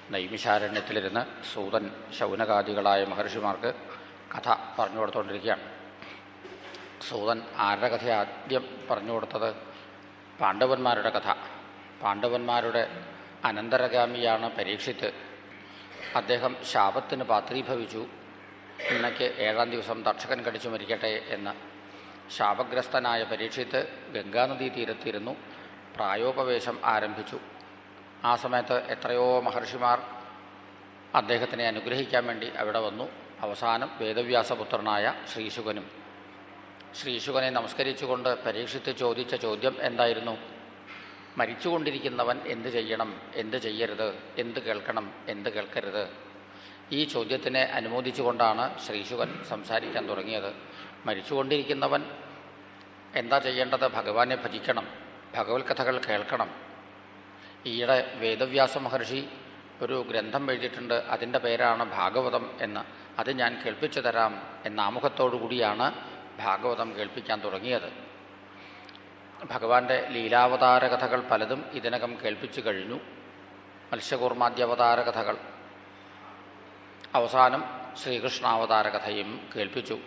നൈമിഷാരണ്യത്തിലിരുന്ന് സൂതൻ ശൗനകാദികളായ മഹർഷിമാർക്ക് കഥ പറഞ്ഞു കൊടുത്തുകൊണ്ടിരിക്കുകയാണ് സൂതൻ ആരുടെ കഥ ആദ്യം പറഞ്ഞു കൊടുത്തത് പാണ്ഡവന്മാരുടെ കഥ പാണ്ഡവന്മാരുടെ അനന്തരഗാമിയാണ് പരീക്ഷിത്ത് അദ്ദേഹം ശാപത്തിന് പാത്രീഭവിച്ചു ഇന്നയ്ക്ക് ഏഴാം ദിവസം തക്ഷകൻ കടിച്ചു മരിക്കട്ടെ എന്ന് ശാപഗ്രസ്തനായ പരീക്ഷിത്ത് ഗംഗാനദീ തീരത്തിരുന്നു പ്രായോപവേശം ആരംഭിച്ചു ആ സമയത്ത് എത്രയോ മഹർഷിമാർ അദ്ദേഹത്തിനെ അനുഗ്രഹിക്കാൻ വേണ്ടി അവിടെ വന്നു അവസാനം വേദവ്യാസപുത്രനായ ശ്രീശുകനും ശ്രീശുകനെ നമസ്കരിച്ചുകൊണ്ട് പരീക്ഷിത്ത് ചോദിച്ച ചോദ്യം എന്തായിരുന്നു മരിച്ചുകൊണ്ടിരിക്കുന്നവൻ എന്ത് ചെയ്യണം എന്ത് ചെയ്യരുത് എന്ത് കേൾക്കണം എന്ത് കേൾക്കരുത് ഈ ചോദ്യത്തിനെ അനുമോദിച്ചുകൊണ്ടാണ് ശ്രീശുകൻ സംസാരിക്കാൻ തുടങ്ങിയത് മരിച്ചുകൊണ്ടിരിക്കുന്നവൻ എന്താ ചെയ്യേണ്ടത് ഭഗവാനെ ഭജിക്കണം ഭഗവത് കഥകൾ കേൾക്കണം ഈയിടെ വേദവ്യാസ മഹർഷി ഒരു ഗ്രന്ഥം എഴുതിയിട്ടുണ്ട് അതിൻ്റെ പേരാണ് ഭാഗവതം എന്ന് അത് ഞാൻ കേൾപ്പിച്ചു തരാം എന്ന ആമുഖത്തോടു കൂടിയാണ് ഭാഗവതം കേൾപ്പിക്കാൻ തുടങ്ങിയത് ഭഗവാന്റെ ലീലാവതാര കഥകൾ പലതും ഇതിനകം കേൾപ്പിച്ചു കഴിഞ്ഞു മത്സ്യകൂർമാദ്യവതാര കഥകൾ അവസാനം ശ്രീകൃഷ്ണാവതാര കഥയും കേൾപ്പിച്ചു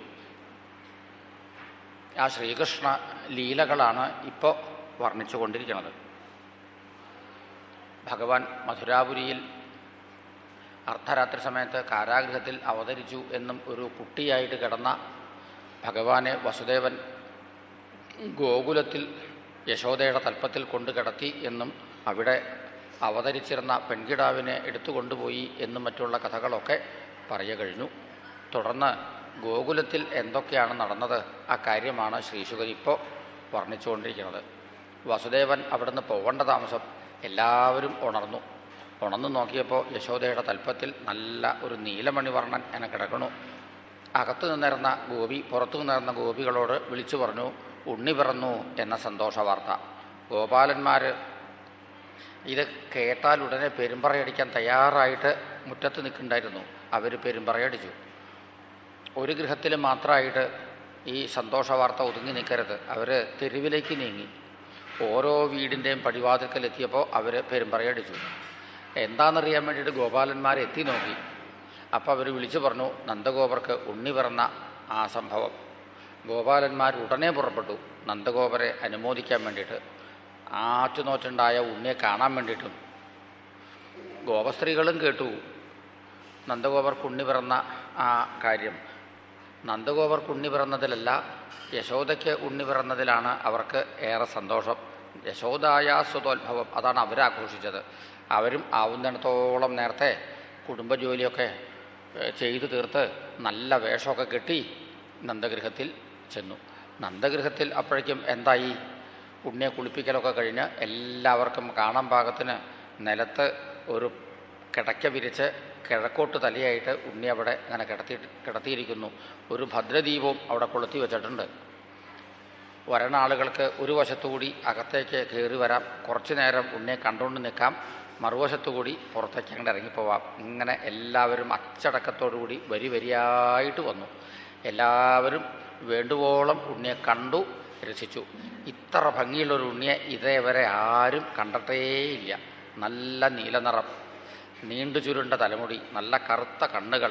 ആ ശ്രീകൃഷ്ണ ലീലകളാണ് ഇപ്പോൾ വർണ്ണിച്ചുകൊണ്ടിരിക്കുന്നത് ഭഗവാൻ മധുരാപുരിയിൽ അർദ്ധരാത്രി സമയത്ത് കാരാഗൃഹത്തിൽ അവതരിച്ചു എന്നും ഒരു കുട്ടിയായിട്ട് കിടന്ന ഭഗവാനെ വസുദേവൻ ഗോകുലത്തിൽ യശോദയുടെ തൽപ്പത്തിൽ കൊണ്ടു കിടത്തി എന്നും അവിടെ അവതരിച്ചിരുന്ന പെൺകിടാവിനെ എടുത്തു കൊണ്ടുപോയി എന്നും മറ്റുള്ള കഥകളൊക്കെ പറയ കഴിഞ്ഞു തുടർന്ന് ഗോകുലത്തിൽ എന്തൊക്കെയാണ് നടന്നത് ആ കാര്യമാണ് ശ്രീശുകൻ ഇപ്പോൾ വർണ്ണിച്ചുകൊണ്ടിരിക്കുന്നത് വസുദേവൻ അവിടുന്ന് പോകേണ്ട താമസം എല്ലാവരും ഉണർന്നു ഉണർന്നു നോക്കിയപ്പോൾ യശോദയുടെ തൽപ്പത്തിൽ നല്ല ഒരു നീലമണിവർണ്ണൻ എന്നെ കിടക്കണു അകത്തു നിന്നിരുന്ന ഗോപി പുറത്തു നിന്നിരുന്ന ഗോപികളോട് വിളിച്ചു പറഞ്ഞു ഉണ്ണി പിറന്നു എന്ന സന്തോഷ വാർത്ത ഗോപാലന്മാർ ഇത് കേട്ടാൽ ഉടനെ പെരുമ്പറയടിക്കാൻ തയ്യാറായിട്ട് മുറ്റത്ത് നിൽക്കുന്നുണ്ടായിരുന്നു അവർ പെരുമ്പറയടിച്ചു ഒരു ഗൃഹത്തിൽ മാത്രമായിട്ട് ഈ സന്തോഷ വാർത്ത ഒതുങ്ങി നിൽക്കരുത് അവർ തെരുവിലേക്ക് നീങ്ങി ഓരോ വീടിൻ്റെയും പടിവാതിൽക്കലെത്തിയപ്പോൾ അവർ പെരുമ്പറയടിച്ചു എന്താണെന്നറിയാൻ വേണ്ടിയിട്ട് ഗോപാലന്മാർ എത്തി നോക്കി അപ്പോൾ അവർ വിളിച്ചു പറഞ്ഞു നന്ദഗോപർക്ക് ഉണ്ണി പിറന്ന ആ സംഭവം ഗോപാലന്മാർ ഉടനെ പുറപ്പെട്ടു നന്ദഗോപരെ അനുമോദിക്കാൻ വേണ്ടിയിട്ട് ആറ്റുനോറ്റുണ്ടായ ഉണ്ണിയെ കാണാൻ വേണ്ടിയിട്ടും ഗോപസ്ത്രീകളും കേട്ടു നന്ദഗോപർക്ക് ഉണ്ണി പിറന്ന ആ കാര്യം നന്ദഗോപർക്ക് ഉണ്ണി പിറന്നതിലല്ല യശോദയ്ക്ക് ഉണ്ണി പിറന്നതിലാണ് അവർക്ക് ഏറെ സന്തോഷം യശോദായാസ്വതോത്ഭവം അതാണ് അവരാഘോഷിച്ചത് അവരും ആവുന്നിടത്തോളം നേരത്തെ കുടുംബജോലിയൊക്കെ ഏഹ്, ചെയ്തു തീർത്ത് നല്ല വേഷമൊക്കെ കെട്ടി നന്ദഗൃഹത്തിൽ ചെന്നു നന്ദഗൃഹത്തിൽ അപ്പോഴേക്കും എന്തായി ഉണ്ണിയെ കുളിപ്പിക്കലൊക്കെ കഴിഞ്ഞ് എല്ലാവർക്കും കാണാൻ പാകത്തിന് നിലത്ത് ഒരു കിടക്ക വിരിച്ച് കിഴക്കോട്ട് തലയായിട്ട് ഉണ്ണി അവിടെ അങ്ങനെ കിടത്തി കിടത്തിയിരിക്കുന്നു ഒരു ഭദ്രദീപവും അവിടെ കൊളുത്തി വെച്ചിട്ടുണ്ട് വരണ ആളുകൾക്ക് ഒരു വശത്തുകൂടി അകത്തേക്ക് കയറി വരാം കുറച്ചു നേരം ഉണ്ണിയെ കണ്ടുകൊണ്ട് നിൽക്കാം മറുവശത്തുകൂടി പുറത്തേക്ക് അങ്ങോട്ട് ഇറങ്ങിപ്പോവാം ഇങ്ങനെ എല്ലാവരും അച്ചടക്കത്തോടുകൂടി വരി വരിയായിട്ട് വന്നു എല്ലാവരും വേണ്ടുവോളം ഉണ്ണിയെ കണ്ടു രസിച്ചു ഇത്ര ഭംഗിയുള്ളൊരു ഉണ്ണിയെ ഇതേവരെ ആരും കണ്ടിട്ടേയില്ല നല്ല നീലനിറം നീണ്ടു ചുരുണ്ട തലമുടി നല്ല കറുത്ത കണ്ണുകൾ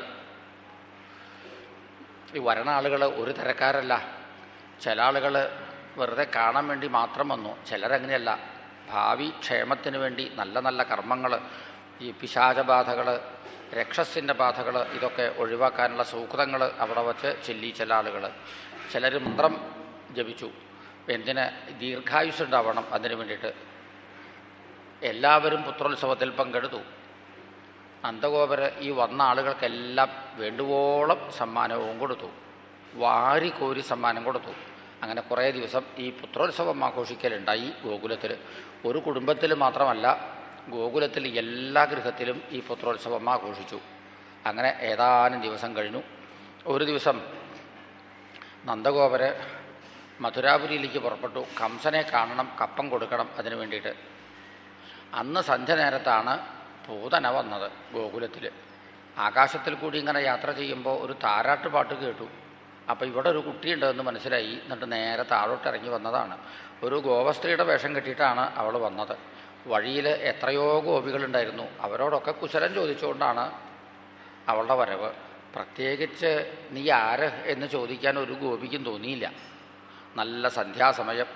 ഈ വരണ ആളുകൾ ഒരു തരക്കാരല്ല ചില ആളുകൾ വെറുതെ കാണാൻ വേണ്ടി മാത്രം വന്നു ചിലരങ്ങനെയല്ല ഭാവി ക്ഷേമത്തിന് വേണ്ടി നല്ല നല്ല കർമ്മങ്ങൾ ഈ പിശാചബാധകൾ രക്ഷസിൻ്റെ ബാധകൾ ഇതൊക്കെ ഒഴിവാക്കാനുള്ള സൂക്തങ്ങൾ അവിടെ വച്ച് ചെല്ലി ചില ആളുകൾ ചിലർ മന്ത്രം ജപിച്ചു എന്തിന് ദീർഘായുസ്സുണ്ടാവണം അതിനു വേണ്ടിയിട്ട് എല്ലാവരും പുത്രോത്സവത്തിൽ പങ്കെടുത്തു നന്ദഗോപര് ഈ വന്ന ആളുകൾക്കെല്ലാം വേണ്ടുവോളം സമ്മാനവും കൊടുത്തു വാരി കോരി സമ്മാനം കൊടുത്തു അങ്ങനെ കുറേ ദിവസം ഈ പുത്രോത്സവം ആഘോഷിക്കലുണ്ടായി ഗോകുലത്തിൽ ഒരു കുടുംബത്തിൽ മാത്രമല്ല ഗോകുലത്തിൽ എല്ലാ ഗൃഹത്തിലും ഈ പുത്രോത്സവം ആഘോഷിച്ചു അങ്ങനെ ഏതാനും ദിവസം കഴിഞ്ഞു ഒരു ദിവസം നന്ദഗോപര് മധുരാപുരിയിലേക്ക് പുറപ്പെട്ടു കംസനെ കാണണം കപ്പം കൊടുക്കണം അതിനു വേണ്ടിയിട്ട് അന്ന് സന്ധ്യ നേരത്താണ് പൂതന വന്നത് ഗോകുലത്തിൽ ആകാശത്തിൽ കൂടി ഇങ്ങനെ യാത്ര ചെയ്യുമ്പോൾ ഒരു താരാട്ട് പാട്ട് കേട്ടു അപ്പോൾ ഇവിടെ ഒരു കുട്ടിയുണ്ടെന്ന് മനസ്സിലായി എന്നിട്ട് നേരെ താഴോട്ട് ഇറങ്ങി വന്നതാണ് ഒരു ഗോപസ്ത്രീയുടെ വേഷം കെട്ടിയിട്ടാണ് അവൾ വന്നത് വഴിയിൽ എത്രയോ ഗോപികളുണ്ടായിരുന്നു അവരോടൊക്കെ കുശലം ചോദിച്ചുകൊണ്ടാണ് അവളുടെ വരവ് പ്രത്യേകിച്ച് നീ ആര് എന്ന് ചോദിക്കാൻ ഒരു ഗോപിക്കും തോന്നിയില്ല നല്ല സന്ധ്യാസമയം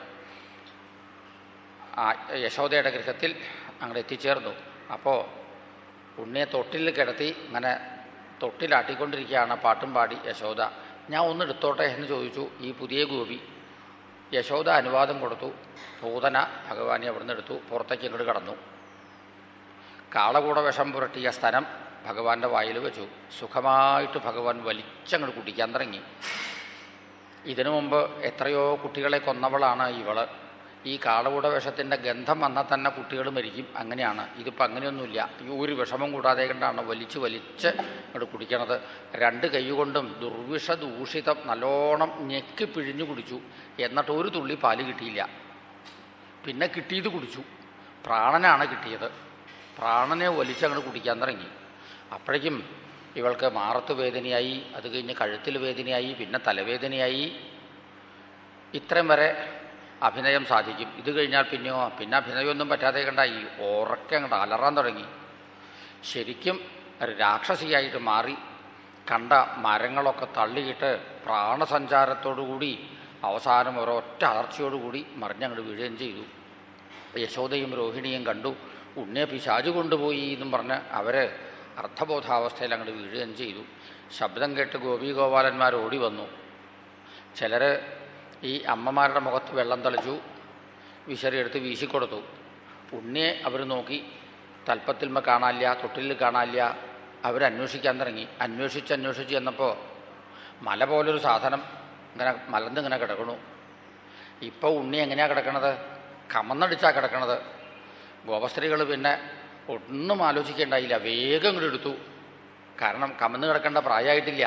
ആ യശോദയുടെ ഗൃഹത്തിൽ അങ്ങോട്ട് എത്തിച്ചേർന്നു അപ്പോൾ ഉണ്ണിയെ തൊട്ടിൽ കിടത്തി ഇങ്ങനെ തൊട്ടിലാട്ടിക്കൊണ്ടിരിക്കുകയാണ് പാട്ടും പാടി യശോദ ഞാൻ ഒന്ന് എടുത്തോട്ടെ എന്ന് ചോദിച്ചു ഈ പുതിയ ഗോപി യശോദ അനുവാദം കൊടുത്തു പൂതന ഭഗവാനെ അവിടുന്ന് എടുത്തു പുറത്തേക്ക് ഇങ്ങോട്ട് കടന്നു കാളകൂട വിഷം പുരട്ടിയ സ്ഥലം ഭഗവാന്റെ വായിൽ വെച്ചു സുഖമായിട്ട് ഭഗവാൻ വലിച്ചങ്ങോട്ട് കുടിക്കാൻ തുടങ്ങി ഇതിനു മുമ്പ് എത്രയോ കുട്ടികളെ കൊന്നവളാണ് ഇവള് ഈ കാളകൂട വിഷത്തിൻ്റെ ഗന്ധം വന്നാൽ തന്നെ കുട്ടികൾ മരിക്കും അങ്ങനെയാണ് ഇതിപ്പോൾ അങ്ങനെയൊന്നുമില്ല ഈ ഒരു വിഷമം കൂടാതെ കണ്ടാണ് വലിച്ച് വലിച്ച് ഇങ്ങോട്ട് കുടിക്കണത് രണ്ട് കൈകൊണ്ടും ദുർവിഷ ദൂഷിതം നല്ലോണം ഞെക്കി പിഴിഞ്ഞു കുടിച്ചു എന്നിട്ട് ഒരു തുള്ളി പാല് കിട്ടിയില്ല പിന്നെ കിട്ടിയത് കുടിച്ചു പ്രാണനാണ് കിട്ടിയത് പ്രാണനെ വലിച്ചങ്ങോട്ട് കുടിക്കാൻ തുടങ്ങി അപ്പോഴേക്കും ഇവൾക്ക് മാറത്ത് വേദനയായി അത് കഴിഞ്ഞ് കഴുത്തിൽ വേദനയായി പിന്നെ തലവേദനയായി ഇത്രയും വരെ അഭിനയം സാധിക്കും ഇത് കഴിഞ്ഞാൽ പിന്നെയോ പിന്നെ അഭിനയമൊന്നും പറ്റാതെ കണ്ടായി ഉറക്കെ അങ്ങോട്ട് അലറാൻ തുടങ്ങി ശരിക്കും ഒരു രാക്ഷസിയായിട്ട് മാറി കണ്ട മരങ്ങളൊക്കെ തള്ളിയിട്ട് പ്രാണസഞ്ചാരത്തോടുകൂടി അവസാനം ഒരൊറ്റ അലർച്ചയോടുകൂടി മറിഞ്ഞങ്ങോട്ട് വീഴുകയും ചെയ്തു യശോദയും രോഹിണിയും കണ്ടു ഉണ്ണിയെ പിശാചു കൊണ്ടുപോയി എന്നും പറഞ്ഞ് അവർ അർത്ഥബോധാവസ്ഥയിൽ അങ്ങോട്ട് വീഴുകയും ചെയ്തു ശബ്ദം കേട്ട് ഗോപി ഗോപാലന്മാർ ഓടി വന്നു ചിലർ ഈ അമ്മമാരുടെ മുഖത്ത് വെള്ളം തളിച്ചു വിശറി എടുത്ത് വീശിക്കൊടുത്തു ഉണ്ണിയെ അവർ നോക്കി തൽപ്പത്തിൽമ കാണാനില്ല തൊട്ടിലിൽ കാണാനില്ല അവരന്വേഷിക്കാൻ തുടങ്ങി അന്വേഷിച്ച് അന്വേഷിച്ച് ചെന്നപ്പോൾ മല പോലൊരു സാധനം ഇങ്ങനെ മലർന്നിങ്ങനെ കിടക്കണു ഇപ്പോൾ ഉണ്ണി എങ്ങനെയാണ് കിടക്കണത് കമന്നടിച്ചാണ് കിടക്കണത് ഗോപസ്ത്രീകൾ പിന്നെ ഒന്നും ആലോചിക്കേണ്ടായില്ല വേഗം ഇങ്ങോട്ട് എടുത്തു കാരണം കമന്ന് കിടക്കേണ്ട പ്രായമായിട്ടില്ല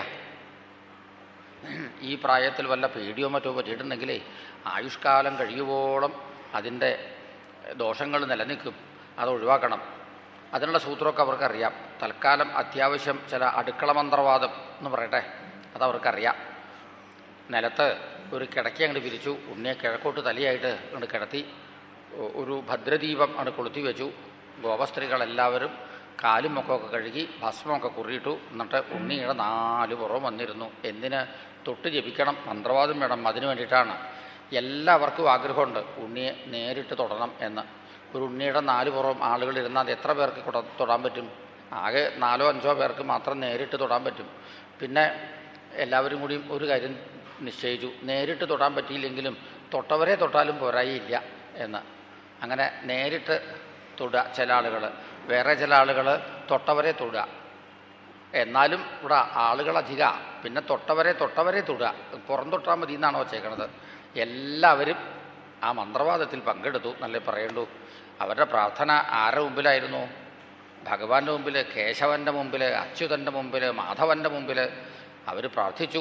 ഈ പ്രായത്തിൽ വല്ല പേടിയോ മറ്റോ പറ്റിയിട്ടുണ്ടെങ്കിലേ ആയുഷ്കാലം കഴിയുവോളം അതിൻ്റെ ദോഷങ്ങൾ നിലനിൽക്കും അത് ഒഴിവാക്കണം അതിനുള്ള സൂത്രമൊക്കെ അവർക്കറിയാം തൽക്കാലം അത്യാവശ്യം ചില അടുക്കള മന്ത്രവാദം എന്ന് പറയട്ടെ അതവർക്കറിയാം നിലത്ത് ഒരു കിടക്കി അങ്ങോട്ട് വിരിച്ചു ഉണ്ണിയെ കിഴക്കോട്ട് തലയായിട്ട് അങ്ങോട്ട് കിടത്തി ഒ- ഒരു ഭദ്രദീപം അങ്ങോട്ട് കൊളുത്തി വെച്ചു ഗോപസ്ത്രീകളെല്ലാവരും കാലും മുഖമൊക്കെ കഴുകി ഭസ്മമൊക്കെ കുറിയിട്ടു എന്നിട്ട് ഉണ്ണിയുടെ നാല് പുറം വന്നിരുന്നു എന്തിന് തൊട്ട് ജപിക്കണം മന്ത്രവാദം വേണം അതിനു വേണ്ടിയിട്ടാണ് എല്ലാവർക്കും ആഗ്രഹമുണ്ട് ഉണ്ണിയെ നേരിട്ട് തൊടണം എന്ന് ഒരു ഉണ്ണിയുടെ നാല് പുറം ആളുകൾ ഇരുന്നാൽ അത് എത്ര പേർക്ക് കൊട- തൊടാൻ പറ്റും ആകെ നാലോ അഞ്ചോ പേർക്ക് മാത്രം നേരിട്ട് തൊടാൻ പറ്റും പിന്നെ എല്ലാവരും കൂടി ഒരു കാര്യം നിശ്ചയിച്ചു നേരിട്ട് തൊടാൻ പറ്റിയില്ലെങ്കിലും തൊട്ടവരെ തൊട്ടാലും പോരായില്ല എന്ന് അങ്ങനെ നേരിട്ട് തൊടുക ചില ആളുകൾ വേറെ ചില ആളുകൾ തൊട്ടവരെ തൊടുക എന്നാലും ഇവിടെ ആളുകൾ അധിക പിന്നെ തൊട്ടവരെ തൊട്ടവരെ തൊടുക പുറം തൊട്ടാൽ മതി എന്നാണ് വച്ചേക്കണത് എല്ലാവരും ആ മന്ത്രവാദത്തിൽ പങ്കെടുത്തു എന്നല്ലേ പറയണ്ടു അവരുടെ പ്രാർത്ഥന ആരുടെ മുമ്പിലായിരുന്നു ഭഗവാന്റെ മുമ്പിൽ കേശവന്റെ മുമ്പിൽ അച്യുതൻ്റെ മുമ്പിൽ മാധവന്റെ മുമ്പിൽ അവർ പ്രാർത്ഥിച്ചു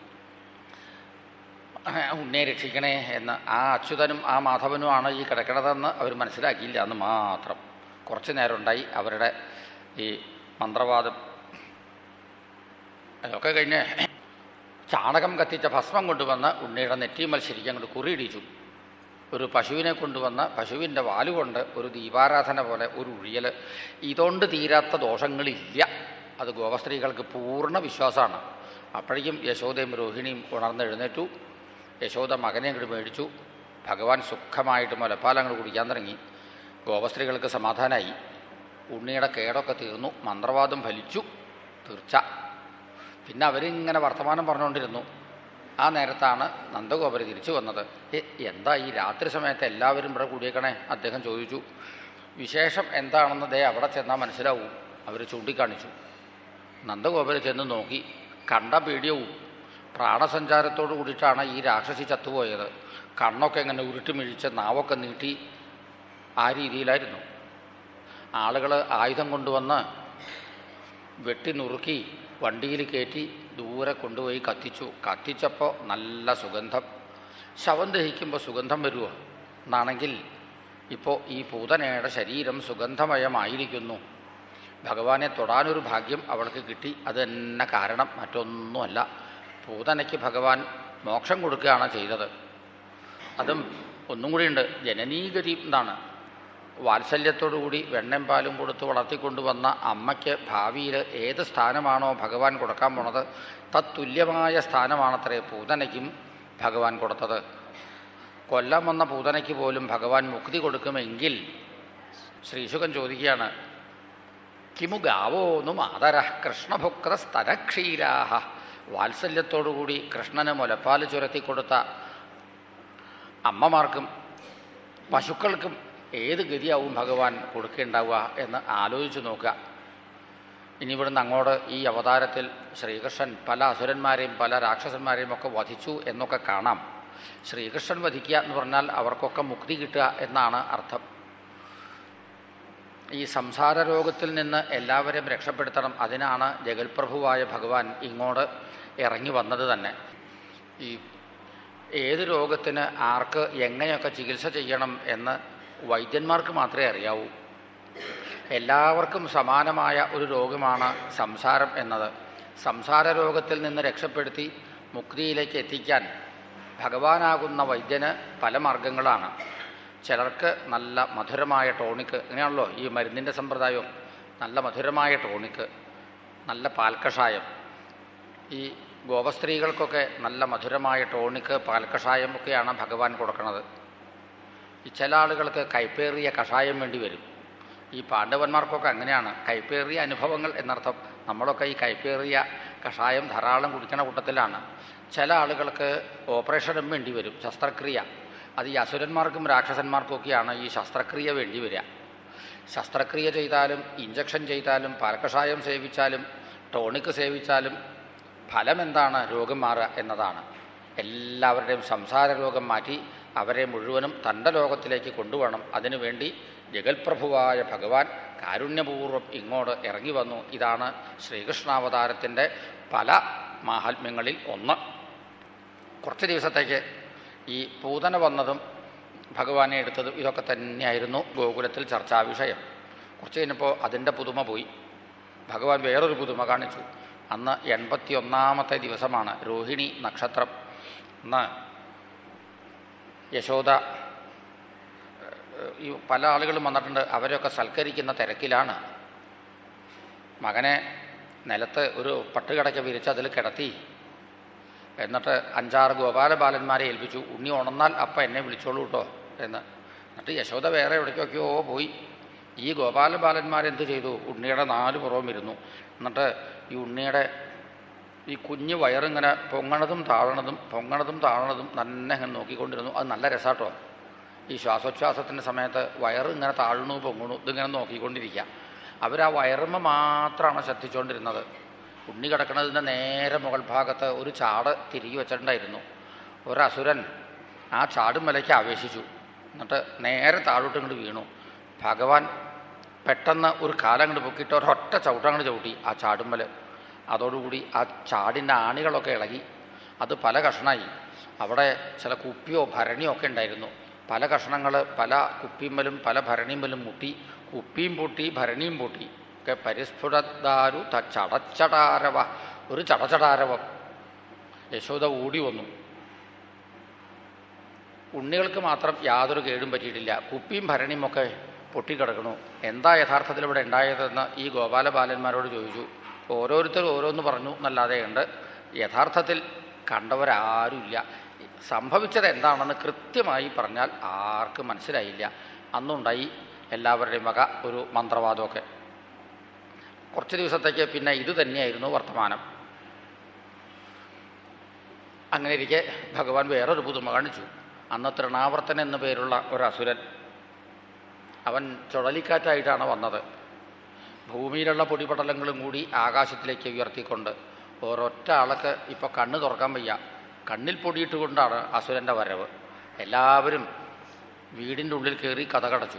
ഉണ്ണിയെ രക്ഷിക്കണേ എന്ന് ആ അച്യുതനും ആ മാധവനുമാണ് ഈ കിടക്കണതെന്ന് അവർ മനസ്സിലാക്കിയില്ല എന്ന് മാത്രം കുറച്ച് നേരം ഉണ്ടായി അവരുടെ ഈ മന്ത്രവാദം അതൊക്കെ കഴിഞ്ഞ് ചാണകം കത്തിച്ച ഭസ്മം കൊണ്ടുവന്ന് ഉണ്ണിയുടെ നെറ്റിമൽ ശരിക്കും അങ്ങോട്ട് കുറിയിടിച്ചു ഒരു പശുവിനെ കൊണ്ടുവന്ന് പശുവിൻ്റെ വാലുകൊണ്ട് ഒരു ദീപാരാധന പോലെ ഒരു ഉഴിയൽ ഇതുകൊണ്ട് തീരാത്ത ദോഷങ്ങളില്ല അത് ഗോപസ്ത്രീകൾക്ക് പൂർണ്ണ വിശ്വാസമാണ് അപ്പോഴേക്കും യശോദയും രോഹിണിയും ഉണർന്നെഴുന്നേറ്റു യശോദ മകനെ അങ്ങോട്ട് മേടിച്ചു ഭഗവാൻ സുഖമായിട്ട് മുലപ്പാൽ അങ്ങോട്ട് കുടിക്കാൻ തുടങ്ങി ഗോപസ്ത്രീകൾക്ക് സമാധാനമായി ഉണ്ണിയുടെ കേടൊക്കെ തീർന്നു മന്ത്രവാദം ഫലിച്ചു തീർച്ച പിന്നെ അവരിങ്ങനെ വർത്തമാനം പറഞ്ഞുകൊണ്ടിരുന്നു ആ നേരത്താണ് നന്ദഗോപര് തിരിച്ചു വന്നത് "ഏ, എന്താ ഈ രാത്രി സമയത്ത് എല്ലാവരും ഇവിടെ കൂടിയേക്കണേ അദ്ദേഹം ചോദിച്ചു വിശേഷം എന്താണെന്ന് ദേ അവിടെ ചെന്നാൽ മനസ്സിലാവും അവർ ചൂണ്ടിക്കാണിച്ചു നന്ദഗോപര് ചെന്ന് നോക്കി കണ്ട പീഡിയവും പ്രാണസഞ്ചാരത്തോട് കൂടിയിട്ടാണ് ഈ രാക്ഷസി ചത്തുപോയത് കണ്ണൊക്കെ ഇങ്ങനെ ഉരുട്ടിമിഴിച്ച് നാവൊക്കെ നീട്ടി ആ രീതിയിലായിരുന്നു ആളുകൾ ആയുധം കൊണ്ടുവന്ന് വെട്ടി നുറുക്കി വണ്ടിയിൽ കയറ്റി ദൂരെ കൊണ്ടുപോയി കത്തിച്ചു കത്തിച്ചപ്പോൾ നല്ല സുഗന്ധം ശവം ദഹിക്കുമ്പോൾ സുഗന്ധം വരുമോ എന്നാണെങ്കിൽ ഇപ്പോൾ ഈ പൂതനയുടെ ശരീരം സുഗന്ധമയമായിരിക്കുന്നു ഭഗവാനെ തൊടാനൊരു ഭാഗ്യം അവൾക്ക് കിട്ടി അത് തന്നെ കാരണം മറ്റൊന്നുമല്ല പൂതനയ്ക്ക് ഭഗവാൻ മോക്ഷം കൊടുക്കുകയാണ് ചെയ്തത് അതും ഒന്നും കൂടിയുണ്ട് ജനനീഗതി എന്നാണ് വാത്സല്യത്തോടുകൂടി വെണ്ണയും പാലും കൊടുത്ത് വളർത്തിക്കൊണ്ടുവന്ന അമ്മയ്ക്ക് ഭാവിയിൽ ഏത് സ്ഥാനമാണോ ഭഗവാൻ കൊടുക്കാൻ പോണത് തത്തുല്യമായ സ്ഥാനമാണത്രേ പൂതനയ്ക്കും ഭഗവാൻ കൊടുത്തത് കൊല്ലാൻ വന്ന പൂതനയ്ക്ക് പോലും ഭഗവാൻ മുക്തി കൊടുക്കുമെങ്കിൽ ശ്രീശുഖൻ ചോദിക്കുകയാണ് കിമു ഗാവോന്നു മാതര കൃഷ്ണഭുക്ത സ്തരക്ഷീരാഹ വാത്സല്യത്തോടുകൂടി കൃഷ്ണന് മുലപ്പാൽ ചുരത്തിക്കൊടുത്ത അമ്മമാർക്കും പശുക്കൾക്കും ഏത് ഗതിയാവും ഭഗവാൻ കൊടുക്കേണ്ടാവുക എന്ന് ആലോചിച്ച് നോക്കുക ഇനി ഇവിടുന്ന് അങ്ങോട്ട് ഈ അവതാരത്തിൽ ശ്രീകൃഷ്ണൻ പല അസുരന്മാരെയും പല രാക്ഷസന്മാരെയും ഒക്കെ വധിച്ചു എന്നൊക്കെ കാണാം ശ്രീകൃഷ്ണൻ വധിക്കുക എന്ന് പറഞ്ഞാൽ അവർക്കൊക്കെ മുക്തി കിട്ടുക എന്നാണ് അർത്ഥം ഈ സംസാര രോഗത്തിൽ നിന്ന് എല്ലാവരെയും രക്ഷപ്പെടുത്തണം അതിനാണ് ജഗൽപ്രഭുവായ ഭഗവാൻ ഇങ്ങോട്ട് ഇറങ്ങി വന്നത് തന്നെ ഈ ഏത് രോഗത്തിന് ആർക്ക് എങ്ങനെയൊക്കെ ചികിത്സ ചെയ്യണം എന്ന് വൈദ്യന്മാർക്ക് മാത്രമേ അറിയാവൂ എല്ലാവർക്കും സമാനമായ ഒരു രോഗമാണ് സംസാരം എന്നത് സംസാര രോഗത്തിൽ നിന്ന് രക്ഷപ്പെടുത്തി മുക്തിയിലേക്ക് എത്തിക്കാൻ ഭഗവാനാകുന്ന വൈദ്യന് പല മാർഗങ്ങളാണ് ചിലർക്ക് നല്ല മധുരമായ ടോണിക്ക് അങ്ങനെയാണല്ലോ ഈ മരുന്നിൻ്റെ സമ്പ്രദായവും നല്ല മധുരമായ ടോണിക്ക് നല്ല പാൽക്കഷായം ഈ ഗോപസ്ത്രീകൾക്കൊക്കെ നല്ല മധുരമായ ടോണിക്ക് പാൽക്കഷായം ഒക്കെയാണ് ഭഗവാൻ കൊടുക്കുന്നത് ഈ ചില ആളുകൾക്ക് കൈപ്പേറിയ കഷായം വേണ്ടി വരും ഈ പാണ്ഡവന്മാർക്കൊക്കെ അങ്ങനെയാണ് കൈപ്പേറിയ അനുഭവങ്ങൾ എന്നർത്ഥം നമ്മളൊക്കെ ഈ കൈപ്പേറിയ കഷായം ധാരാളം കുടിക്കണ കൂട്ടത്തിലാണ് ചില ആളുകൾക്ക് ഓപ്പറേഷനും വേണ്ടി വരും ശസ്ത്രക്രിയ അത് ഈ അസുരന്മാർക്കും രാക്ഷസന്മാർക്കും ഒക്കെയാണ് ഈ ശസ്ത്രക്രിയ വേണ്ടി വരിക ശസ്ത്രക്രിയ ചെയ്താലും ഇഞ്ചക്ഷൻ ചെയ്താലും പാൽക്കഷായം സേവിച്ചാലും ടോണിക്ക് സേവിച്ചാലും ഫലം എന്താണ് രോഗം മാറുക എന്നതാണ് എല്ലാവരുടെയും സംസാര രോഗം മാറ്റി അവരെ മുഴുവനും തൻ്റെ ലോകത്തിലേക്ക് കൊണ്ടുപോകണം അതിനുവേണ്ടി ജഗൽപ്രഭുവായ ഭഗവാൻ കാരുണ്യപൂർവ്വം ഇങ്ങോട്ട് ഇറങ്ങി വന്നു ഇതാണ് ശ്രീകൃഷ്ണാവതാരത്തിൻ്റെ പല മാഹാത്മ്യങ്ങളിൽ ഒന്ന് കുറച്ച് ദിവസത്തേക്ക് ഈ പൂതന വന്നതും ഭഗവാനെ എടുത്തതും ഇതൊക്കെ തന്നെയായിരുന്നു ഗോകുലത്തിൽ ചർച്ചാ വിഷയം കുറച്ച് കഴിഞ്ഞപ്പോൾ അതിൻ്റെ പുതുമ പോയി ഭഗവാൻ വേറൊരു പുതുമ കാണിച്ചു അന്ന് എൺപത്തി ഒന്നാമത്തെ ദിവസമാണ് രോഹിണി നക്ഷത്രം അന്ന് യശോദ ഈ പല ആളുകളും വന്നിട്ടുണ്ട് അവരെയൊക്കെ സൽക്കരിക്കുന്ന തിരക്കിലാണ് മകനെ നിലത്ത് ഒരു പട്ടുകിടക്ക വിരിച്ച് അതിൽ കിടത്തി എന്നിട്ട് അഞ്ചാറ് ഗോപാലബാലന്മാരെ ഏൽപ്പിച്ചു ഉണ്ണി ഉണർന്നാൽ അപ്പം എന്നെ വിളിച്ചോളൂ കേട്ടോ എന്ന് എന്നിട്ട് യശോദ വേറെ എവിടേക്കൊക്കെയോ പോയി ഈ ഗോപാലബാലന്മാരെന്ത് ചെയ്തു ഉണ്ണിയുടെ നാല് പുറവും ഇരുന്നു എന്നിട്ട് ഈ ഉണ്ണിയുടെ ഈ കുഞ്ഞ് വയറിങ്ങനെ പൊങ്ങണതും താഴണതും പൊങ്ങണതും താഴണതും തന്നെ ഇങ്ങനെ നോക്കിക്കൊണ്ടിരുന്നു അത് നല്ല രസാട്ടോ ഈ ശ്വാസോച്ഛ്വാസത്തിൻ്റെ സമയത്ത് വയറ് ഇങ്ങനെ താഴണു പൊങ്ങണു ഇതിങ്ങനെ നോക്കിക്കൊണ്ടിരിക്കുക അവരാ വയറുമ്മ മാത്രമാണ് ശ്രദ്ധിച്ചുകൊണ്ടിരുന്നത് ഉണ്ണി കിടക്കുന്നതിൻ്റെ നേരെ മുകൾ ഭാഗത്ത് ഒരു ചാട് തിരികെ വെച്ചിട്ടുണ്ടായിരുന്നു ഒരസുരൻ ആ ചാടുമലയ്ക്ക് ആവേശിച്ചു എന്നിട്ട് നേരെ താഴോട്ട് ഇങ്ങോട്ട് വീണു ഭഗവാൻ പെട്ടെന്ന് ഒരു കാലം അങ്ങോട്ട് പൊക്കിയിട്ട് ഒരൊറ്റ ചവിട്ടങ്ങോട്ട് ചവിട്ടി ആ ചാടുമ്മൽ അതോടുകൂടി ആ ചാടിൻ്റെ ആണികളൊക്കെ ഇളകി അത് പല കഷ്ണമായി അവിടെ ചില കുപ്പിയോ ഭരണിയോ ഒക്കെ ഉണ്ടായിരുന്നു പല കഷ്ണങ്ങൾ പല കുപ്പിമ്മലും പല ഭരണിമ്മലും മുട്ടി കുപ്പിയും പൊട്ടി ഭരണിയും പൊട്ടി ഒക്കെ പരിസ്ഫുടദാരു ത ചടച്ചടാരവ ഒരു ചടചടാരവം യശോദ ഓടി വന്നു ഉണ്ണികൾക്ക് മാത്രം യാതൊരു കേടും പറ്റിയിട്ടില്ല കുപ്പിയും ഭരണിയും ഒക്കെ പൊട്ടിക്കിടക്കണു എന്താ യഥാർത്ഥത്തിൽ ഇവിടെ ഉണ്ടായതെന്ന് ഈ ഗോപാലബാലന്മാരോട് ചോദിച്ചു ഓരോരുത്തരും ഓരോന്ന് പറഞ്ഞു എന്നല്ലാതെ ഉണ്ട് യഥാർത്ഥത്തിൽ കണ്ടവരാരുമില്ല സംഭവിച്ചത് എന്താണെന്ന് കൃത്യമായി പറഞ്ഞാൽ ആർക്കും മനസ്സിലായില്ല അന്നുണ്ടായി എല്ലാവരുടെയും വക ഒരു മന്ത്രവാദമൊക്കെ കുറച്ച് ദിവസത്തേക്ക് പിന്നെ ഇത് തന്നെയായിരുന്നു വർത്തമാനം അങ്ങനെ ഇരിക്കെ ഭഗവാൻ വേറൊരു പുതുമ കാണിച്ചു അന്ന് തൃണാവർത്തൻ എന്നു പേരുള്ള ഒരു അസുരൻ അവൻ ചുഴലിക്കാറ്റായിട്ടാണ് വന്നത് ഭൂമിയിലുള്ള പൊടിപടലങ്ങളും കൂടി ആകാശത്തിലേക്ക് ഉയർത്തിക്കൊണ്ട് ഒരൊറ്റ ആൾക്ക് ഇപ്പോൾ കണ്ണ് തുറക്കാൻ വയ്യ കണ്ണിൽ പൊടിയിട്ട് കൊണ്ടാണ് അസുരൻ്റെ വരവ് എല്ലാവരും വീടിൻ്റെ ഉള്ളിൽ കയറി കഥകടച്ചു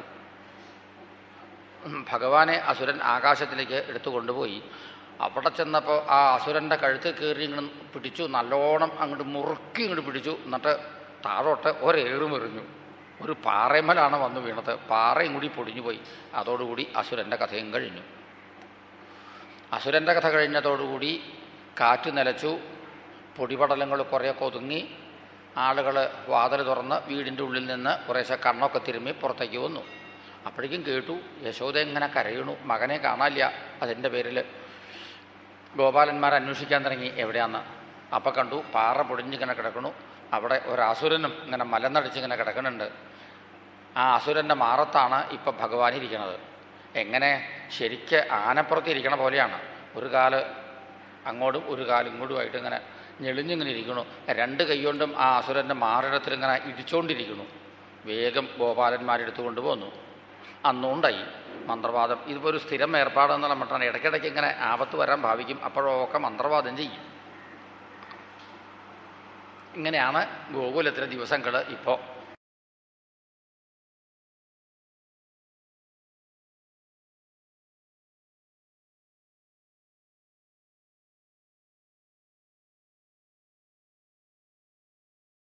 ഭഗവാനെ അസുരൻ ആകാശത്തിലേക്ക് എടുത്തു കൊണ്ടുപോയി അവിടെ ചെന്നപ്പോൾ ആ അസുരൻ്റെ കഴുത്തിൽ കയറി ഇങ്ങോട്ട് പിടിച്ചു നല്ലോണം അങ്ങോട്ട് മുറുക്കി ഇങ്ങോട്ട് പിടിച്ചു എന്നിട്ട് താഴോട്ട് ഒരേറും എറിഞ്ഞു ഒരു പാറയമലാണ് വന്നു വീണത് പാറയും കൂടി പൊടിഞ്ഞു പോയി അതോടുകൂടി അസുരൻ്റെ കഥയും കഴിഞ്ഞു അസുരൻ്റെ കഥ കഴിഞ്ഞതോടുകൂടി കാറ്റ് നിലച്ചു പൊടിപടലങ്ങൾ കുറേയൊക്കെ ഒതുങ്ങി ആളുകൾ വാതിൽ തുറന്ന് വീടിൻ്റെ ഉള്ളിൽ നിന്ന് കുറേശ്ശെ കണ്ണൊക്കെ തിരുമ്മി പുറത്തേക്ക് വന്നു അപ്പോഴേക്കും കേട്ടു യശോദ ഇങ്ങനെ കരയണു മകനെ കാണാനില്ല അതിൻ്റെ പേരിൽ ഗോപാലന്മാർ അന്വേഷിക്കാൻ തുടങ്ങി എവിടെയാന്ന് അപ്പം കണ്ടു പാറ പൊടിഞ്ഞിങ്ങനെ കിടക്കണു അവിടെ ഒരു അസുരനും ഇങ്ങനെ മലന്നടിച്ചിങ്ങനെ കിടക്കുന്നുണ്ട് ആ അസുരൻ്റെ മാറത്താണ് ഇപ്പം ഭഗവാൻ ഇരിക്കുന്നത് എങ്ങനെ ശരിക്ക് ആനപ്പുറത്ത് ഇരിക്കണ പോലെയാണ് ഒരു കാല് അങ്ങോട്ടും ഒരു കാല് ഇങ്ങോട്ടുമായിട്ട് ഇങ്ങനെ ഞെളിഞ്ഞിങ്ങനെ ഇരിക്കണു രണ്ട് കൈകൊണ്ടും ആ അസുരൻ്റെ മാറിടത്തിൽ ഇങ്ങനെ ഇടിച്ചുകൊണ്ടിരിക്കണു വേഗം ഗോപാലന്മാരെടുത്തു കൊണ്ടുപോന്നു അന്നുണ്ടായി മന്ത്രവാദം ഇതിപ്പോൾ ഒരു സ്ഥിരം ഏർപ്പാടെന്നുള്ള മട്ടാണ് ഇടയ്ക്കിടയ്ക്ക് ഇങ്ങനെ ആപത്ത് വരാൻ ഭാവിക്കും അപ്പോഴൊക്കെ മന്ത്രവാദം ചെയ്യും ഇങ്ങനെയാണ് ഗോകുലത്തിലെ ദിവസങ്ങൾ ഇപ്പോൾ